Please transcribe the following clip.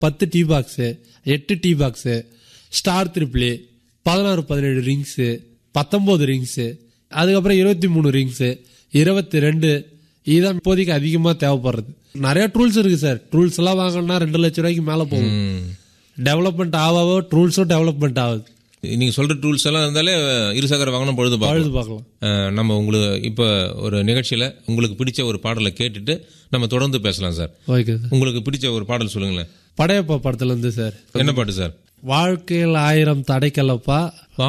பத்து T box எட்டு T box star triply பதினாறு பதினேழு ரிங்ஸு பத்தொம்போது ரிங்ஸு அதுக்கப்புறம் இருபத்தி மூணு ரிங்ஸு இருபத்தி ரெண்டு இதுதான் இப்போதைக்கு அதிகமாக தேவைப்படுறது நிறைய டூல்ஸ் இருக்கு சார் டூல்ஸ் எல்லாம் வாங்கினா ரெண்டு லட்ச ரூபாய்க்கு மேலே போகும் ம். டெவலப்மெண்ட் ஆகாவோ டூல்ஸும் டெவலப்மெண்ட் ஆகுது நீங்க சொல்ற டூல்ஸ் எல்லாம் இருந்தாலே இருசக்கர வாகனம் பொழுது பார்க்கலாம் பழுது பார்க்கலாம் அஹ், நம்ம உங்களுக்கு இப்போ ஒரு நிகழ்ச்சியில உங்களுக்கு பிடிச்ச ஒரு பாடலை கேட்டுட்டு நம்ம தொடர்ந்து பேசலாம் சார் ஓகே சார் உங்களுக்கு பிடிச்ச ஒரு பாடல் சொல்லுங்களேன் படையப்பா படத்துல இருந்து சார் என்ன பாட்டு சார் வாழ்க்கையில் ஆயிரம் தடைக்கலப்பா